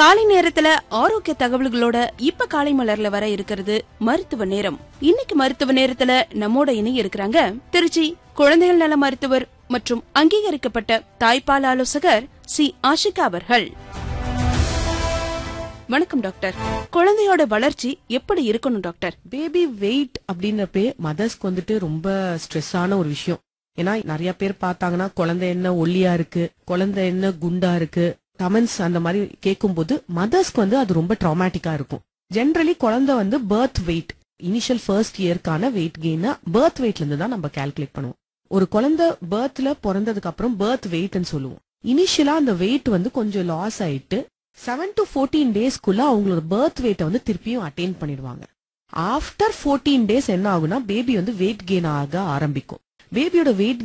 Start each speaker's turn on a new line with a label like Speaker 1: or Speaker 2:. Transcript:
Speaker 1: காலை நேரத்துல ஆரோக்கிய தகவல்களோட இப்ப காலை மலர்ல வர இருக்கிறது மருத்துவ நேரம் இன்னைக்கு மருத்துவ நேரத்துல நம்மோட இணைய இருக்கிறாங்க திருச்சி குழந்தைகள் நல மருத்துவர் மற்றும் அங்கீகரிக்கப்பட்ட தாய்ப்பால் ஆலோசகர் சி ஆஷிகா அவர்கள் வணக்கம் டாக்டர் குழந்தையோட வளர்ச்சி எப்படி இருக்கணும் டாக்டர்
Speaker 2: பேபி வெயிட் அப்படின்றப்பே மதர்ஸ்க்கு வந்துட்டு ரொம்ப ஸ்ட்ரெஸ்ஸான ஒரு விஷயம் ஏன்னா நிறைய பேர் பார்த்தாங்கன்னா குழந்தை என்ன ஒல்லியா இருக்கு குழந்தை என்ன குண்டா இருக்கு கமெண்ட்ஸ் அந்த மாதிரி கேட்கும்போது மதர்ஸ்க்கு வந்து அது ரொம்ப ட்ராமேட்டிக்கா இருக்கும் ஜென்ரலி குழந்தை வந்து பர்த் வெயிட் இனிஷியல் ஃபர்ஸ்ட் இயர்க்கான வெயிட் கெயினை பர்த் வெயிட்ல இருந்து தான் நம்ம கால்குலேட் பண்ணுவோம் ஒரு குழந்தை பர்த்ல பிறந்ததுக்கு அப்புறம் பர்த் வெயிட்னு சொல்லுவோம் இனிஷியலா அந்த வெயிட் வந்து கொஞ்சம் லாஸ் ஆயிட்டு செவன் டு ஃபோர்டீன் டேஸ்க்குள்ள அவங்களோட பர்த் வெயிட்டை வந்து திருப்பியும் அட்டைன் பண்ணிடுவாங்க ஆஃப்டர் ஃபோர்டீன் டேஸ் என்ன ஆகும்னா பேபி வந்து வெயிட் கெயின் ஆக ஆரம்பிக்கும் பேபியோட வெயிட்